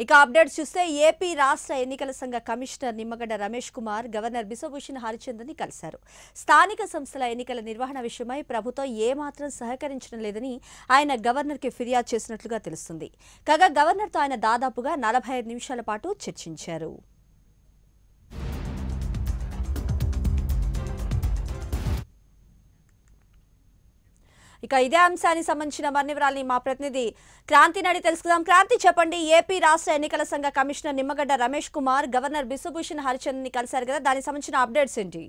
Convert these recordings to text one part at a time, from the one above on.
ఇక అప్డేట్స్ చూస్తే ఏపీ రాష్ట్ర ఎన్నికల సంఘ కమిషనర్ నిమ్మగడ్డ రమేష్ కుమార్ గవర్నర్ బిశ్వభూషణ్ హరిచందన్ ని కలిశారు స్థానిక సంస్థల ఎన్నికల నిర్వహణ విషయమై ప్రభుత్వం ఏమాత్రం సహకరించడం లేదని ఆయన గవర్నర్కి ఫిర్యాదు చేసినట్లుగా తెలుస్తుంది కాగా గవర్నర్తో ఆయన దాదాపుగా నలభై ఐదు నిమిషాల పాటు చర్చించారు ఇక ఇదే అంశానికి సంబంధించిన మరిన్ని వివరాలని మా ప్రతినిధి క్రాంతి నడి తెలుసుకుందాం క్రాంతి చెప్పండి ఏపీ రాష్ట్ర ఎన్నికల సంఘ కమిషనర్ నిమ్మగడ్డ రమేష్ కుమార్ గవర్నర్ బిశ్వభూషణ్ హరిచందన్ ని కలిశారు కదా దానికి సంబంధించిన అప్డేట్స్ ఏంటి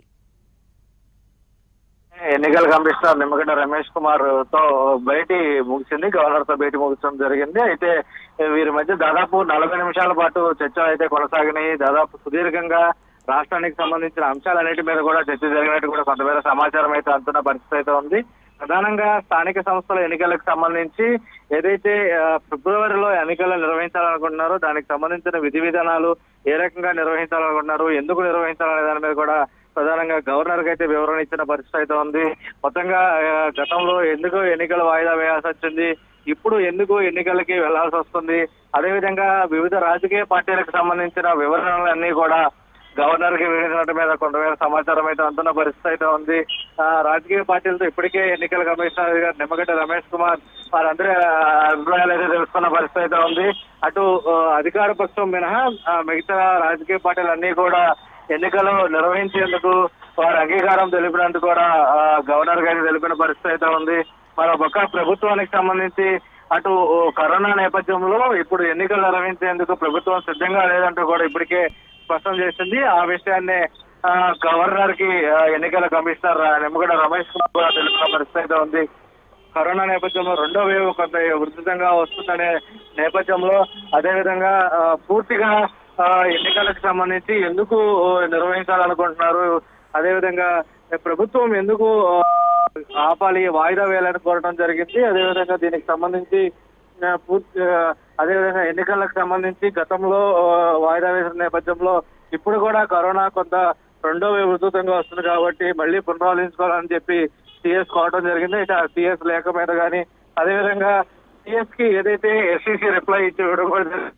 ఎన్నికల కమిషనర్ నిమ్మగడ్డ రమేష్ కుమార్ తో భేటీ ముగిసింది గవర్నర్ తో భేటీ ముగించడం జరిగింది అయితే వీరి మధ్య దాదాపు నలభై నిమిషాల పాటు చర్చలు అయితే కొనసాగినాయి దాదాపు సుదీర్ఘంగా రాష్ట్రానికి సంబంధించిన అంశాలన్నిటి మీద కూడా చర్చ జరిగినట్టు కూడా కొంతమేర సమాచారం అయితే అందుతున్న పరిస్థితి అయితే ఉంది ప్రధానంగా స్థానిక సంస్థల ఎన్నికలకు సంబంధించి ఏదైతే ఆ, ఫిబ్రవరిలో ఎన్నికలు నిర్వహించాలనుకుంటున్నారో దానికి సంబంధించిన విధి విధానాలు ఏ రకంగా నిర్వహించాలనుకుంటున్నారు ఎందుకు నిర్వహించాలనే దాని మీద కూడా ప్రధానంగా గవర్నర్ కి అయితే వివరణ ఇచ్చిన పరిస్థితి అయితే ఉంది మొత్తంగా ఆ, గతంలో ఎందుకు ఎన్నికలు వాయిదా వేయాల్సి వచ్చింది ఇప్పుడు ఎందుకు ఎన్నికలకి వెళ్లాల్సి వస్తుంది అదేవిధంగా వివిధ రాజకీయ పార్టీలకు సంబంధించిన వివరణలన్నీ కూడా గవర్నర్ కి వివరించడం మీద కొంతమేర సమాచారం అయితే అందుతున్న పరిస్థితి అయితే ఉంది ఆ, రాజకీయ పార్టీలతో ఇప్పటికే ఎన్నికల కమిషనర్ గారు నిమ్మగడ్డ రమేష్ కుమార్ వారందరి ఆ, అభిప్రాయాలు అయితే తెలుసుకున్న పరిస్థితి అయితే ఉంది అటు ఆ, అధికార పక్షం మినహా ఆ, మిగతా రాజకీయ పార్టీలు అన్ని కూడా ఎన్నికలు నిర్వహించేందుకు వారి అంగీకారం తెలిపినందుకు కూడా ఆ, గవర్నర్ గారికి తెలిపిన పరిస్థితి అయితే ఉంది మరో పక్క ప్రభుత్వానికి సంబంధించి అటు ఓ, కరోనా నేపథ్యంలో ఇప్పుడు ఎన్నికలు నిర్వహించేందుకు ప్రభుత్వం సిద్ధంగా లేదంటూ కూడా ఇప్పటికే స్పష్టం చేసింది ఆ విషయాన్ని ఆ, గవర్నర్ కి ఆ, ఎన్నికల కమిషనర్ ఆ, నిమ్మగడ్డ రమేష్ కుమార్ కూడా తెలిపిన పరిస్థితి అయితే ఉంది కరోనా నేపథ్యంలో రెండో వేవ్ కొంత ఉధృతంగా వస్తుందనే నేపథ్యంలో అదేవిధంగా ఆ, పూర్తిగా ఆ, ఎన్నికలకు సంబంధించి ఎందుకు ఆ, నిర్వహించాలనుకుంటున్నారు అదేవిధంగా ప్రభుత్వం ఎందుకు ఆ, ఆపాలి వాయిదా వేయాలని కోరడం జరిగింది అదేవిధంగా దీనికి సంబంధించి ఆ, పూర్తి ఆ, అదేవిధంగా ఎన్నికలకు సంబంధించి గతంలో ఆ, వాయిదా వేసిన నేపథ్యంలో ఇప్పుడు కూడా కరోనా కొంత రెండో వేవ్ ఉధృతంగా వస్తుంది కాబట్టి మళ్ళీ పునరాలోచించుకోవాలని చెప్పి సిఎస్ కోవడం జరిగింది అయితే ఆ సిఎస్ లేక మీద కానీ అదేవిధంగా సిఎస్ కి ఏదైతే ఎస్సీసీ రిప్లై ఇచ్చి ఇవ్వడం కూడా జరిగింది.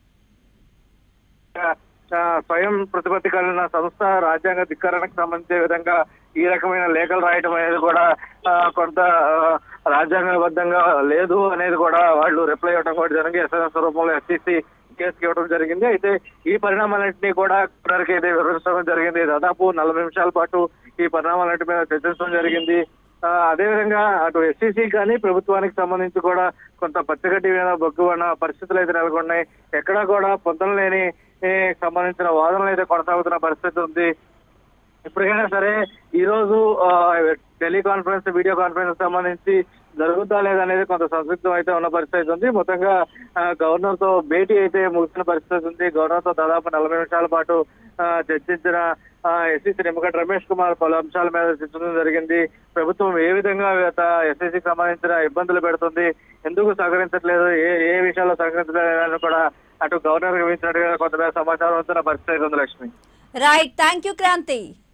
ఆ, స్వయం ప్రతిపత్తి కలిగిన సంస్థ రాజ్యాంగ ధిక్కరణకు సంబంధించే విధంగా ఈ రకమైన లేఖలు రాయటం అనేది కూడా ఆ, కొంత ఆ, రాజ్యాంగబద్ధంగా లేదు అనేది కూడా వాళ్ళు రిప్లై ఇవ్వడం కూడా జరిగింది ఎస్ఎన్ఎస్ రూపంలో ఎస్సీసీ కేసుకి ఇవ్వడం జరిగింది అయితే ఈ పరిణామాలన్నింటినీ కూడా ఇప్పటివరకు అయితే వివరించడం జరిగింది దాదాపు నలభై నిమిషాల పాటు ఈ పరిణామాలన్నింటి మీద చర్చించడం జరిగింది ఆ, అదేవిధంగా అటు ఎస్సీసీ కానీ ప్రభుత్వానికి సంబంధించి కూడా కొంత పచ్చగడ్డి మీద బొగ్గు ఉన్న పరిస్థితులు అయితే నెలకొన్నాయి ఎక్కడా కూడా పొందలు లేని ఏ, సంబంధించిన వాదనలు అయితే కొనసాగుతున్న పరిస్థితి ఉంది ఇప్పటికైనా సరే ఈ రోజు ఆ, టెలికాన్ఫరెన్స్ వీడియో కాన్ఫరెన్స్ సంబంధించి జరుగుతా లేదనేది కొంత సందిగ్ధం అయితే ఉన్న పరిస్థితి ఉంది మొత్తంగా ఆ, గవర్నర్ తో భేటీ అయితే ముగిసిన పరిస్థితి ఉంది గవర్నర్ తో దాదాపు నలభై నిమిషాల పాటు ఆ, చర్చించిన ఎస్సీసీ నిమ్మగడ్డ రమేష్ కుమార్ పలు అంశాల మీద చర్చించడం జరిగింది ప్రభుత్వం ఏ విధంగా ఎస్సీసీకి సంబంధించిన ఇబ్బందులు పెడుతుంది ఎందుకు సహకరించట్లేదు ఏ ఏ విషయాల్లో సహకరించలేదని కూడా అటు గవర్నర్ వివరించినట్టుగా కొంతమేర సమాచారం వస్తున్న పరిస్థితి ఉంది Lakshmi right thank you Kranti